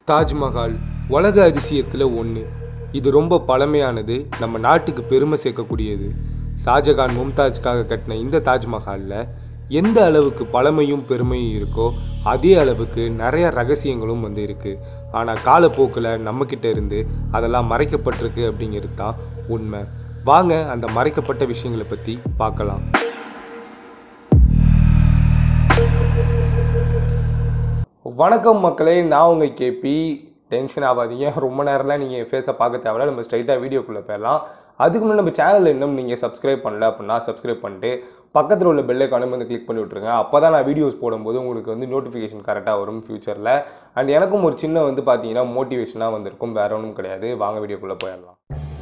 தாஜ்மஹால் உலக அதிசயத்தில் ஒன்று இது ரொம்ப பழமையானது நம்ம நாட்டுக்கு பெருமை சேர்க்கக்கூடியது ஷாஜகான் மும்தாஜ்காக கட்டின இந்த தாஜ்மஹாலில் எந்த அளவுக்கு பழமையும் பெருமையும் இருக்கோ அதே அளவுக்கு நிறைய ரகசியங்களும் வந்து இருக்குது ஆனால் காலப்போக்கில் நம்மக்கிட்ட இருந்து அதெல்லாம் மறைக்கப்பட்டிருக்கு அப்படிங்கிறது தான் உண்மை வாங்க அந்த மறைக்கப்பட்ட விஷயங்களை பற்றி பார்க்கலாம் வணக்கம் மக்களே நான் உங்கள் கேபி டென்ஷன் ஆகாதீங்க ரொம்ப நேரம்லாம் நீங்கள் ஃபேஸை பார்க்க தேவையில்ல நம்ம ஸ்ட்ரைட்டாக வீடியோக்குள்ளே போயிடலாம் அதுக்கு முன்னாடி நம்ம சேனலில் இன்னும் நீங்கள் சப்ஸ்கிரைப் பண்ணல அப்படின்னா சப்ஸ்கிரைப் பண்ணிட்டு பக்கத்தில் உள்ள பெல்லை காணும் வந்து கிளிக் பண்ணி விட்ருங்க அப்போ தான் நான் வீடியோஸ் போடும்போது உங்களுக்கு வந்து நோட்டிஃபிகேஷன் கரெக்டாக வரும் ஃப்யூச்சரில் அண்ட் எனக்கும் ஒரு சின்ன வந்து பார்த்தீங்கன்னா மோட்டிவேஷனாக வந்திருக்கும் வேற ஒன்றும் கிடையாது வாங்க வீடியோக்குள்ளே போயிடலாம்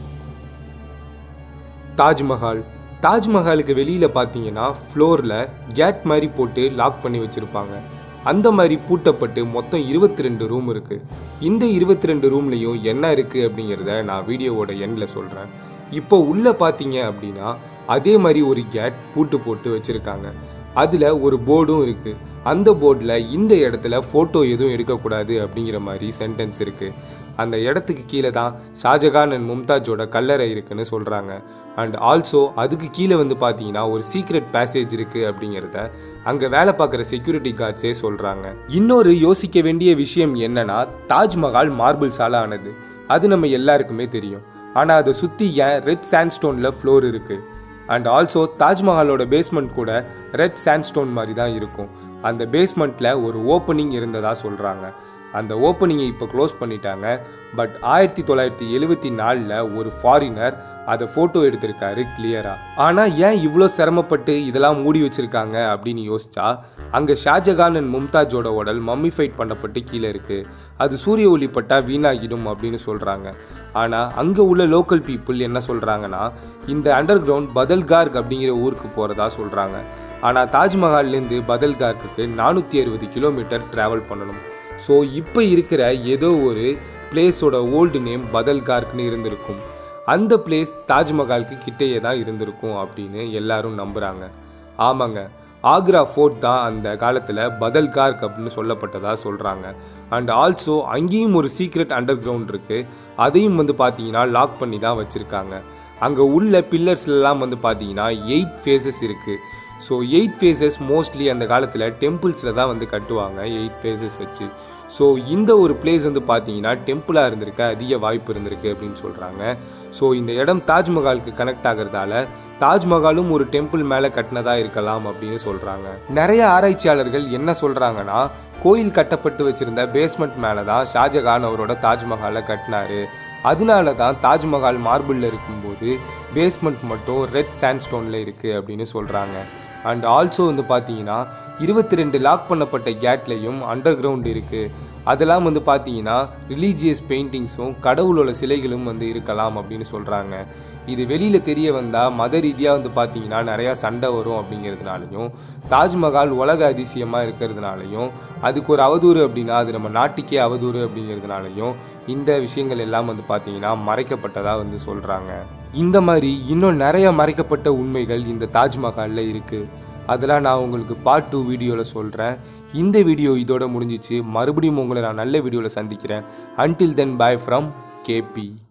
தாஜ்மஹால் தாஜ்மஹாலுக்கு வெளியில் பார்த்தீங்கன்னா ஃப்ளோரில் கேட் மாதிரி போட்டு லாக் பண்ணி வச்சுருப்பாங்க அந்த மாதிரி பூட்டப்பட்டு மொத்தம் இருபத்தி ரெண்டு ரூம் இருக்குது இந்த இருபத்தி ரெண்டு ரூம்லேயும் என்ன இருக்குது அப்படிங்கிறத நான் வீடியோவோட எண்டில் சொல்கிறேன் இப்போ உள்ளே பார்த்தீங்க அப்படின்னா அதே மாதிரி ஒரு கேட் பூட்டு போட்டு வச்சுருக்காங்க அதில் ஒரு போர்டும் இருக்குது அந்த போர்டில் இந்த இடத்துல ஃபோட்டோ எதுவும் எடுக்கக்கூடாது அப்படிங்கிற மாதிரி சென்டென்ஸ் இருக்குது அந்த இடத்துக்கு கீழே தான் ஷாஜகான் அண்ட் மும்தாஜோட கல்லறை இருக்குன்னு சொல்கிறாங்க அண்ட் ஆல்சோ அதுக்கு கீழே வந்து பார்த்தீங்கன்னா ஒரு சீக்ரெட் பேசேஜ் இருக்குது அப்படிங்கிறத அங்கே வேலை பார்க்குற செக்யூரிட்டி கார்ட்ஸே சொல்கிறாங்க இன்னொரு யோசிக்க வேண்டிய விஷயம் என்னன்னா தாஜ்மஹால் மார்பிள்ஸால் ஆனது அது நம்ம எல்லாருக்குமே தெரியும் ஆனால் அதை சுற்றி ஏன் ரெட் சாண்ட்ஸ்டோனில் ஃப்ளோர் இருக்குது அண்ட் ஆல்சோ தாஜ்மஹாலோட பேஸ்மெண்ட் கூட ரெட் சாண்ட்ஸ்டோன் மாதிரி தான் இருக்கும் அந்த பேஸ்மெண்ட்டில் ஒரு ஓப்பனிங் இருந்ததா சொல்கிறாங்க அந்த ஓப்பனிங்கை இப்போ க்ளோஸ் பண்ணிட்டாங்க பட் ஆயிரத்தி தொள்ளாயிரத்தி எழுவத்தி நாலில் ஒரு ஃபாரினர் அதை ஃபோட்டோ எடுத்திருக்காரு கிளியராக ஆனால் ஏன் இவ்வளோ சிரமப்பட்டு இதெல்லாம் மூடி வச்சுருக்காங்க அப்படின்னு யோசிச்சா அங்கே ஷாஜகான் அண்ட் மும்தாஜோட உடல் மம்மிஃபைட் பண்ணப்பட்டு கீழே இருக்குது அது சூரிய ஒளி பட்டா வீணாகிடும் அப்படின்னு சொல்கிறாங்க ஆனால் அங்கே உள்ள லோக்கல் பீப்புள் என்ன சொல்கிறாங்கன்னா இந்த அண்டர் கிரவுண்ட் பதல்கார்க் அப்படிங்கிற ஊருக்கு போகிறதா சொல்கிறாங்க ஆனால் தாஜ்மஹால்லேருந்து பதல்கார்க்கு நானூற்றி அறுபது கிலோமீட்டர் ட்ராவல் பண்ணணும் ஸோ இப்போ இருக்கிற ஏதோ ஒரு பிளேஸோட ஓல்டு நேம் பதல்கார்க்னு இருந்திருக்கும் அந்த பிளேஸ் தாஜ்மஹாலுக்கு கிட்டேயே தான் இருந்திருக்கும் அப்படின்னு எல்லாரும் நம்புகிறாங்க ஆமாங்க ஆக்ரா ஃபோர்ட் தான் அந்த காலத்தில் பதல்கார்க் அப்படின்னு சொல்லப்பட்டதாக சொல்கிறாங்க அண்ட் ஆல்சோ அங்கேயும் ஒரு சீக்ரெட் அண்டர் கிரவுண்ட் இருக்குது அதையும் வந்து பார்த்தீங்கன்னா லாக் பண்ணி தான் வச்சுருக்காங்க அங்கே உள்ள பில்லர்ஸ்லாம் வந்து பார்த்தீங்கன்னா எயிட் ஃபேஸஸ் இருக்குது ஸோ எயிட் ஃபேஸஸ் மோஸ்ட்லி அந்த காலத்தில் டெம்பிள்ஸில் தான் வந்து கட்டுவாங்க எயிட் ஃபேஸஸ் வச்சு ஸோ இந்த ஒரு பிளேஸ் வந்து பார்த்தீங்கன்னா டெம்பிளாக இருந்திருக்க அதிக வாய்ப்பு இருந்திருக்கு அப்படின்னு சொல்கிறாங்க ஸோ இந்த இடம் தாஜ்மஹாலுக்கு கனெக்ட் ஆகிறதால தாஜ்மஹாலும் ஒரு டெம்பிள் மேலே கட்டினதா இருக்கலாம் அப்படின்னு சொல்கிறாங்க நிறைய ஆராய்ச்சியாளர்கள் என்ன சொல்கிறாங்கன்னா கோயில் கட்டப்பட்டு வச்சிருந்த பேஸ்மெண்ட் மேலே தான் ஷாஜகான் அவரோட தாஜ்மஹாலை கட்டினாரு அதனால தான் தாஜ்மஹால் மார்பிளில் இருக்கும்போது பேஸ்மெண்ட் மட்டும் ரெட் சாண்ட்ஸ்டோனில் இருக்குது அப்படின்னு சொல்கிறாங்க அண்ட் ஆல்சோ வந்து பார்த்தீங்கன்னா இருபத்தி ரெண்டு லாக் பண்ணப்பட்ட கேட்லேயும் அண்டர் கிரவுண்ட் இருக்குது அதெல்லாம் வந்து பார்த்தீங்கன்னா ரிலீஜியஸ் பெயிண்டிங்ஸும் கடவுளோட சிலைகளும் வந்து இருக்கலாம் அப்படின்னு சொல்கிறாங்க இது வெளியில் தெரிய வந்தால் மத ரீதியாக வந்து பார்த்தீங்கன்னா நிறையா சண்டை வரும் அப்படிங்கிறதுனாலையும் தாஜ்மஹால் உலக அதிசயமாக இருக்கிறதுனாலையும் அதுக்கு ஒரு அவதூறு அப்படின்னா அது நம்ம நாட்டுக்கே அவதூறு அப்படிங்கிறதுனாலையும் இந்த விஷயங்கள் எல்லாம் வந்து பார்த்தீங்கன்னா மறைக்கப்பட்டதாக வந்து சொல்கிறாங்க இந்த மாதிரி இன்னும் நிறைய மறைக்கப்பட்ட உண்மைகள் இந்த தாஜ்மஹாலில் இருக்குது அதெல்லாம் நான் உங்களுக்கு பார்ட் டூ வீடியோவில் சொல்கிறேன் இந்த வீடியோ இதோட முடிஞ்சிச்சு மறுபடியும் உங்களை நான் நல்ல வீடியோவில் சந்திக்கிறேன் until then bye from KP